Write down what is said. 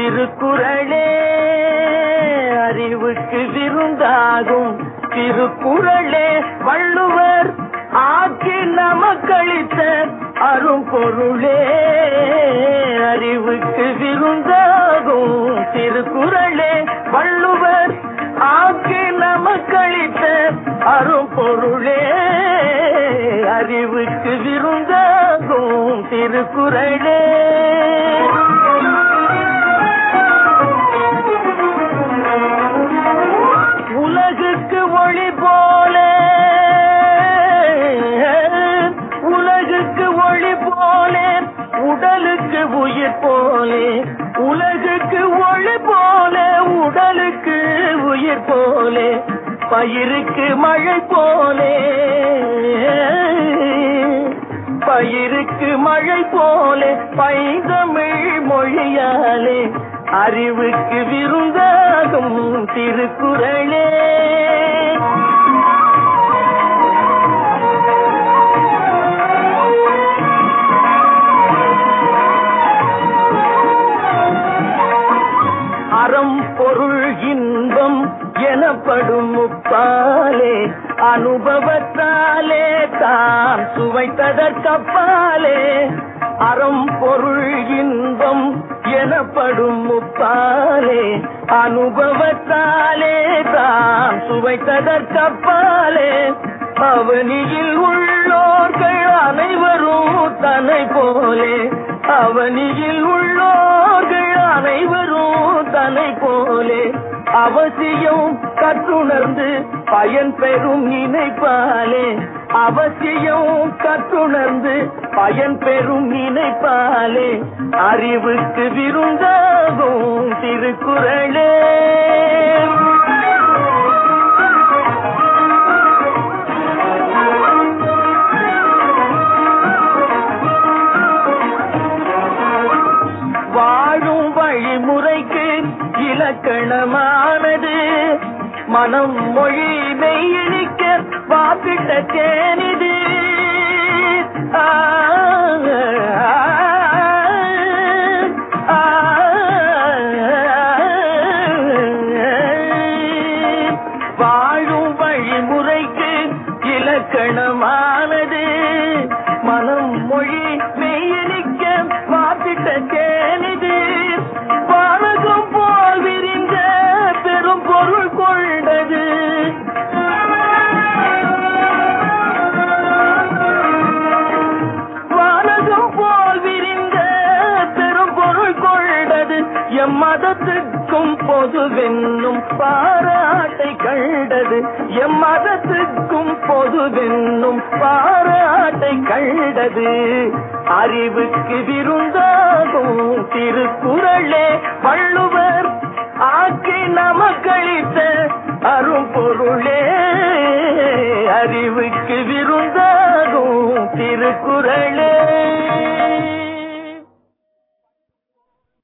திருக்குறளே அறிவுக்கு விருந்தாகும் திருக்குறளே வள்ளுவர் ஆக்கி நமக்களித்த அரும்பொருளே அறிவுக்கு விருந்தாகும் திருக்குறளே வள்ளுவர் ஆக்கி நமக்களித்த அரும்பொருளே அறிவுக்கு விருந்தாகும் திருக்குறளே உலகுக்கு ஒளி போல உலகுக்கு ஒளி போல உடலுக்கு உயிர் போலே உலகுக்கு ஒளி போல உடலுக்கு உயிர் போலே பயிருக்கு மழை போலே பயிருக்கு மழை போலே பைந்தமிழ் மொழியாலே அறிவுக்கு விருந்தாகும் திருக்குறளே அறம் பொருள் இன்பம் எனப்படும் முப்பாலே அனுபவத்தாலே தான் சுவைத்ததற்கப்பாலே அறம் பொருள் இன்பம் எனப்படும் முப்பாலே அனுபவத்தாலே தான் சுவைத்ததற்கப்பாலே அவனியில் உள்ளோர்கள் அனைவரும் தன்னை போலே அவனியில் உள்ளோர்கள் அனைவரும் தன்னை போலே அவசியம் கற்றுணர்ந்து பயன் பெறும் நினைப்பாலே அவசியம் கற்றுணர்ந்து பயன் பெறும் நினைப்பாலே அறிவுக்கு விருந்தாகும் திருக்குறளே வாழும் வழிமுறைக்கு இலக்கணமானது மனம் மொழி மெய்யணிக்க வாப்பிட்ட தேனிது ஆ, ஆ, வாழும் வழிமுறைக்கு இலக்கணமானது மனம் மொழி மெய்யணிக்க வாப்பிட்ட தேனிது வானகம் போல் விரிந்த பெரும் பொருள் கொண்டது வானகம் போல் விரிந்த பெரும் பொருள் கொண்டது எம் மதத்துக்கும் பொதுவென்னும் பாராட்டை கண்டது எம் மதத்துக்கும் பொதுவென்னும் பாராட்டை கண்டது அறிவுக்கு விருந்தாகும் திருக்குறளே வள்ளுவர் ஆக்கி நமக்களித்த அரும்பொருளே அறிவுக்கு விருந்தாகும் திருக்குறளே